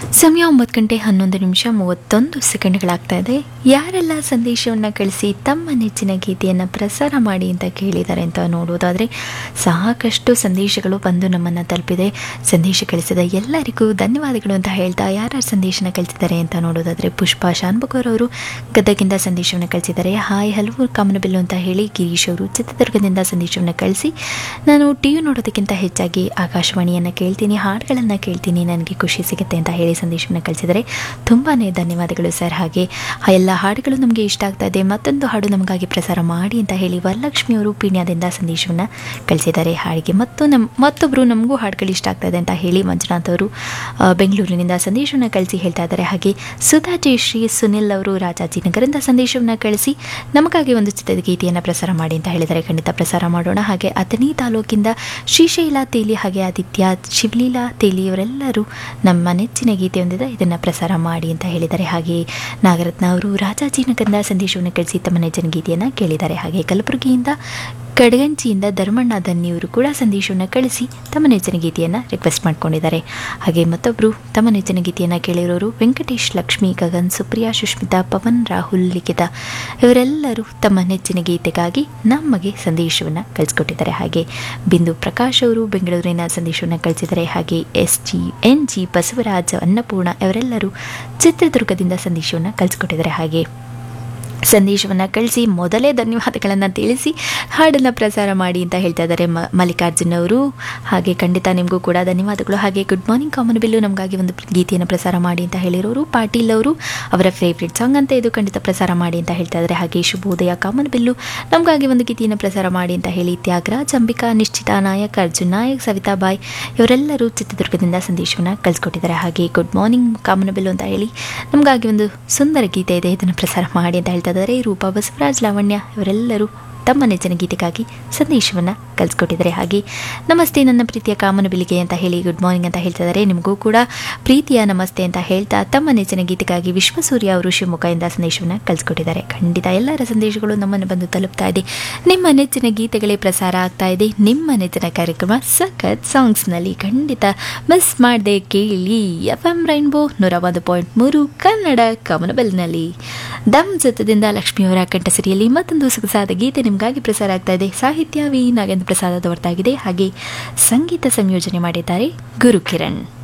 ಸಮಯ ಒಂಬತ್ತು ಗಂಟೆ ಹನ್ನೊಂದು ನಿಮಿಷ ಮೂವತ್ತೊಂದು ಸೆಕೆಂಡ್ಗಳಾಗ್ತಾ ಇದೆ ಯಾರೆಲ್ಲ ಸಂದೇಶವನ್ನು ಕಳಿಸಿ ತಮ್ಮ ನೆಚ್ಚಿನ ಗೀತೆಯನ್ನು ಪ್ರಸಾರ ಮಾಡಿ ಅಂತ ಕೇಳಿದ್ದಾರೆ ಅಂತ ನೋಡೋದಾದರೆ ಸಾಕಷ್ಟು ಸಂದೇಶಗಳು ಬಂದು ನಮ್ಮನ್ನು ತಲುಪಿದೆ ಸಂದೇಶ ಕಳಿಸಿದ ಎಲ್ಲರಿಗೂ ಧನ್ಯವಾದಗಳು ಅಂತ ಹೇಳ್ತಾ ಯಾರ್ಯಾರು ಸಂದೇಶನ ಕಳಿಸಿದ್ದಾರೆ ಅಂತ ನೋಡೋದಾದರೆ ಪುಷ್ಪಾ ಶಾನ್ಭಗೌರ್ ಅವರು ಗದಗಿಂದ ಸಂದೇಶವನ್ನು ಕಳಿಸಿದ್ದಾರೆ ಹಾಯ್ ಹಲವು ಕಾಮನಬಿಲ್ಲು ಅಂತ ಹೇಳಿ ಗಿರೀಶ್ ಅವರು ಚಿತ್ರದುರ್ಗದಿಂದ ಸಂದೇಶವನ್ನು ಕಳಿಸಿ ನಾನು ಟಿ ವಿ ನೋಡೋದಕ್ಕಿಂತ ಹೆಚ್ಚಾಗಿ ಆಕಾಶವಾಣಿಯನ್ನು ಕೇಳ್ತೀನಿ ಹಾಡುಗಳನ್ನು ಕೇಳ್ತೀನಿ ನನಗೆ ಖುಷಿ ಸಿಗುತ್ತೆ ಅಂತ ಹೇಳಿ ಸಂದೇಶವನ್ನು ಕಳಿಸಿದರೆ ತುಂಬಾ ಧನ್ಯವಾದಗಳು ಸರ್ ಹಾಗೆ ಆ ಎಲ್ಲ ಹಾಡುಗಳು ನಮಗೆ ಇಷ್ಟ ಆಗ್ತಾ ಇದೆ ಮತ್ತೊಂದು ಹಾಡು ನಮಗಾಗಿ ಪ್ರಸಾರ ಮಾಡಿ ಅಂತ ಹೇಳಿ ವರಲಕ್ಷ್ಮಿ ಅವರು ಪೀಣ್ಯದಿಂದ ಸಂದೇಶವನ್ನು ಕಳಿಸಿದ್ದಾರೆ ಹಾಡಿಗೆ ಮತ್ತು ನಮ್ಮ ಮತ್ತೊಬ್ಬರು ನಮಗೂ ಹಾಡುಗಳು ಇಷ್ಟ ಆಗ್ತಾ ಇದೆ ಅಂತ ಹೇಳಿ ಮಂಜುನಾಥ್ ಅವರು ಆ, ಬೆಂಗಳೂರಿನಿಂದ ಸಂದೇಶವನ್ನು ಕಳಿಸಿ ಹೇಳ್ತಾ ಇದ್ದಾರೆ ಹಾಗೆ ಸುಧಾ ಜಯಶ್ರೀ ಸುನಿಲ್ ಅವರು ರಾಜಾಜಿನಗರದಿಂದ ಸಂದೇಶವನ್ನು ಕಳಿಸಿ ನಮಗಾಗಿ ಒಂದು ಚಿತ್ರದ ಗೀತೆಯನ್ನು ಪ್ರಸಾರ ಮಾಡಿ ಅಂತ ಹೇಳಿದರೆ ಖಂಡಿತ ಪ್ರಸಾರ ಮಾಡೋಣ ಹಾಗೆ ಅಥಣಿ ತಾಲೂಕಿಂದ ಶ್ರೀಶೈಲ ತೇಲಿ ಹಾಗೆ ಆದಿತ್ಯ ಶಿವಲೀಲಾ ತೇಲಿ ಇವರೆಲ್ಲರೂ ನಮ್ಮ ನೆಚ್ಚಿನ ಗೀತೆ ಹೊಂದಿದೆ ಇದನ್ನು ಪ್ರಸಾರ ಮಾಡಿ ಅಂತ ಹೇಳಿದ್ದಾರೆ ಹಾಗೆ ನಾಗರತ್ನ ಅವರು ರಾಜಾಜಿನಗರದ ಸಂದೇಶವನ್ನು ಕಳಿಸಿ ತಮ್ಮ ನೆಚ್ಚಿನ ಗೀತೆಯನ್ನು ಕೇಳಿದ್ದಾರೆ ಹಾಗೆ ಕಲಬುರಗಿಯಿಂದ ಕಡಗಂಚಿಯಿಂದ ಧರ್ಮಣ್ಣ ದನ್ನಿಯವರು ಕೂಡ ಸಂದೇಶವನ್ನು ಕಳಿಸಿ ತಮ್ಮ ನೆಚ್ಚಿನ ಗೀತೆಯನ್ನು ರಿಕ್ವೆಸ್ಟ್ ಮಾಡ್ಕೊಂಡಿದ್ದಾರೆ ಹಾಗೆ ಮತ್ತೊಬ್ಬರು ತಮ್ಮ ನೆಚ್ಚಿನ ಗೀತೆಯನ್ನು ಕೇಳಿರೋರು ವೆಂಕಟೇಶ್ ಲಕ್ಷ್ಮಿ ಗಗನ್ ಸುಪ್ರಿಯಾ ಸುಷ್ಮಿತಾ ಪವನ್ ರಾಹುಲ್ ಲಿಖಿತ ಇವರೆಲ್ಲರೂ ತಮ್ಮ ನೆಚ್ಚಿನ ಗೀತೆಗಾಗಿ ನಮಗೆ ಸಂದೇಶವನ್ನು ಕಳಿಸ್ಕೊಟ್ಟಿದ್ದಾರೆ ಹಾಗೆ ಬಿಂದು ಪ್ರಕಾಶ್ ಅವರು ಬೆಂಗಳೂರಿನ ಸಂದೇಶವನ್ನು ಕಳಿಸಿದ್ದಾರೆ ಹಾಗೆ S G N G Basavaraja Annapoorna ಇವರೆಲ್ಲರೂ ಚಿತ್ರದುರ್ಗದಿಂದ ಸಂದೇಶವನ್ನು ಕಳಿಸ್ಕೊಟ್ಟಿದ್ದಾರೆ ಹಾಗೆ ಸಂದೇಶವನ್ನು ಕಳಿಸಿ ಮೊದಲೇ ಧನ್ಯವಾದಗಳನ್ನು ತಿಳಿಸಿ ಹಾಡನ್ನು ಪ್ರಸಾರ ಮಾಡಿ ಅಂತ ಹೇಳ್ತಾ ಇದ್ದಾರೆ ಮ ಮಲ್ಲಿಕಾರ್ಜುನ್ ಅವರು ಹಾಗೆ ಖಂಡಿತ ನಿಮಗೂ ಕೂಡ ಧನ್ಯವಾದಗಳು ಹಾಗೆ ಗುಡ್ ಮಾರ್ನಿಂಗ್ ಕಾಮನ್ ಬಿಲ್ಲು ನಮಗಾಗಿ ಒಂದು ಗೀತೆಯನ್ನು ಪ್ರಸಾರ ಮಾಡಿ ಅಂತ ಹೇಳಿರೋರು ಪಾಟೀಲ್ ಅವರು ಅವರ ಫೇವ್ರೆಟ್ ಸಾಂಗ್ ಅಂತ ಇದು ಖಂಡಿತ ಪ್ರಸಾರ ಮಾಡಿ ಅಂತ ಹೇಳ್ತಾ ಇದ್ದಾರೆ ಹಾಗೆ ಶುಭೋದಯ ಕಾಮನ್ ಬಿಲ್ಲು ನಮಗಾಗಿ ಒಂದು ಗೀತೆಯನ್ನು ಪ್ರಸಾರ ಮಾಡಿ ಅಂತ ಹೇಳಿ ತ್ಯಾಗರಾಜ್ ಅಂಬಿಕಾ ನಿಶ್ಚಿತ ನಾಯಕ್ ಅರ್ಜುನ್ ನಾಯಕ್ ಸವಿತಾ ಬಾಯ್ ಇವರೆಲ್ಲರೂ ಚಿತ್ರದುರ್ಗದಿಂದ ಸಂದೇಶವನ್ನು ಕಳಿಸ್ಕೊಟ್ಟಿದ್ದಾರೆ ಹಾಗೆ ಗುಡ್ ಮಾರ್ನಿಂಗ್ ಕಾಮನ ಬಿಲ್ಲು ಅಂತ ಹೇಳಿ ನಮಗಾಗಿ ಒಂದು ಸುಂದರ ಗೀತೆ ಇದೆ ಇದನ್ನು ಪ್ರಸಾರ ಮಾಡಿ ಅಂತ ಹೇಳ್ತಾ ಇದ್ದಾರೆ ರೂಪಾ ಬಸವರಾಜ್ ಲಾವಣ್ಯ ಇವರೆಲ್ಲರೂ ತಮ್ಮ ನೆಚ್ಚಿನ ಗೀತೆಗಾಗಿ ಸಂದೇಶವನ್ನು ಕಳಿಸ್ಕೊಟ್ಟಿದ್ದಾರೆ ಹಾಗೆ ನಮಸ್ತೆ ನನ್ನ ಪ್ರೀತಿಯ ಕಾಮನ ಬಿಲಿಗೆ ಅಂತ ಹೇಳಿ ಗುಡ್ ಮಾರ್ನಿಂಗ್ ಅಂತ ಹೇಳ್ತಾ ಇದ್ದಾರೆ ನಿಮಗೂ ಕೂಡ ಪ್ರೀತಿಯ ನಮಸ್ತೆ ಅಂತ ಹೇಳ್ತಾ ತಮ್ಮ ನೆಚ್ಚಿನ ಗೀತೆಗಾಗಿ ವಿಶ್ವಸೂರ್ಯ ಅವರು ಶಿವಮೊಗ್ಗದಿಂದ ಸಂದೇಶವನ್ನು ಕಳಿಸ್ಕೊಟ್ಟಿದ್ದಾರೆ ಖಂಡಿತ ಎಲ್ಲರ ಸಂದೇಶಗಳು ನಮ್ಮನ್ನು ಬಂದು ತಲುಪ್ತಾ ಇದೆ ನಿಮ್ಮ ನೆಚ್ಚಿನ ಗೀತೆಗಳೇ ಪ್ರಸಾರ ಆಗ್ತಾ ಇದೆ ನಿಮ್ಮ ನೆಚ್ಚಿನ ಕಾರ್ಯಕ್ರಮ ಸಖತ್ ಸಾಂಗ್ಸ್ನಲ್ಲಿ ಖಂಡಿತ ಮಿಸ್ ಮಾಡದೆ ಕೇಳಿ ಎಫ್ ಎಂ ರೈನ್ಬೋ ನೂರ ಒಂದು ಪಾಯಿಂಟ್ ಮೂರು ಕನ್ನಡ ಕಮನಬೆಲ್ನಲ್ಲಿ ದಮ್ ಜೊತೆದಿಂದ ಲಕ್ಷ್ಮಿಯವರ ಕಂಠಸಿರಿಯಲ್ಲಿ ಮತ್ತೊಂದು ಸೊಗಸಾದ ಗೀತೆ ನಿಮಗಾಗಿ ಪ್ರಸಾರ ಆಗ್ತಾ ಇದೆ ಸಾಹಿತ್ಯ ವಿ ನಾಗೇಂದ್ರ ಪ್ರಸಾದ್ ಅವರದ್ದಾಗಿದೆ ಹಾಗೆ ಸಂಗೀತ ಸಂಯೋಜನೆ ಮಾಡಿದ್ದಾರೆ ಗುರು ಕಿರಣ್